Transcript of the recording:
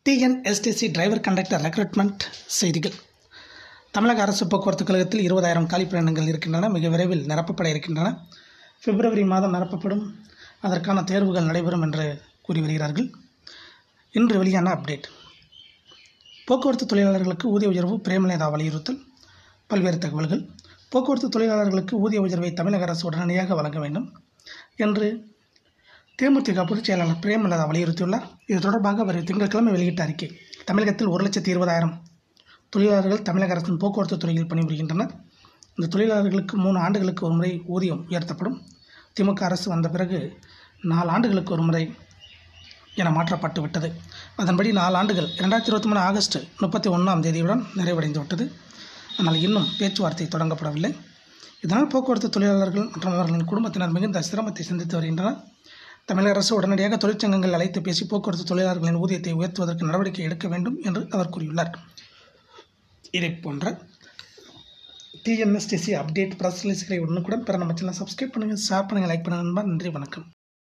TNSTC driver conductor recruitment செய்திகள் தமிழக அரசு போக்குவரத்து கழகத்தில் இருபதாயிரம் காலிப்பணியிடங்கள் இருக்கின்றன மிக விரைவில் நிரப்பப்பட இருக்கின்றன பிப்ரவரி மாதம் நிரப்பப்படும் அதற்கான தேர்வுகள் நடைபெறும் என்று கூறி வருகிறார்கள் இன்று வெளியான அப்டேட் போக்குவரத்து தொழிலாளர்களுக்கு ஊதிய உயர்வு பிரேமலதா வலியுறுத்தல் பல்வேறு தகவல்கள் போக்குவரத்து தொழிலாளர்களுக்கு ஊதிய உயர்வை தமிழக அரசு உடனடியாக வழங்க வேண்டும் என்று தேமுதிக பொதுச் செயலாளர் பிரேமலதா வலியுறுத்தியுள்ளார் இது தொடர்பாக அவர் திங்கட்கிழமை வெளியிட்ட அறிக்கை தமிழகத்தில் ஒரு லட்சத்தி இருபதாயிரம் தொழிலாளர்கள் தமிழக அரசின் போக்குவரத்து துறையில் பணிபுரிகின்றனர் இந்த தொழிலாளர்களுக்கு மூணு ஆண்டுகளுக்கு ஒரு முறை ஊதியம் உயர்த்தப்படும் திமுக அரசு வந்த பிறகு நாலு ஆண்டுகளுக்கு ஒரு முறை என மாற்றப்பட்டு விட்டது அதன்படி நாலு ஆண்டுகள் இரண்டாயிரத்தி இருபத்தி மூணு ஆகஸ்ட் முப்பத்தி ஒன்றாம் தேதியுடன் நிறைவடைந்து விட்டது ஆனால் இன்னும் பேச்சுவார்த்தை தொடங்கப்படவில்லை இதனால் போக்குவரத்து தொழிலாளர்கள் மற்றும் அவர்களின் குடும்பத்தினர் மிகுந்த சிரமத்தை சந்தித்து வருகின்றனர் தமிழக அரசு உடனடியாக தொழிற்சங்கங்கள் அழைத்து பேசி போக்குவரத்து தொழிலாளர்களின் ஊதியத்தை உயர்த்துவதற்கு நடவடிக்கை எடுக்க வேண்டும் என்று அவர் கூறியுள்ளார் இதை போன்ற டிஎன்எஸ்டிசி அப்டேட் ப்ரெஸ் ரிலீஸ்களை உடனுக்குடன் பெற நம்ம சேனல் சப்ஸ்கிரைப் பண்ணுங்கள் ஷேர் பண்ணுங்கள் லைக் பண்ணுங்கள் நண்பா நன்றி வணக்கம்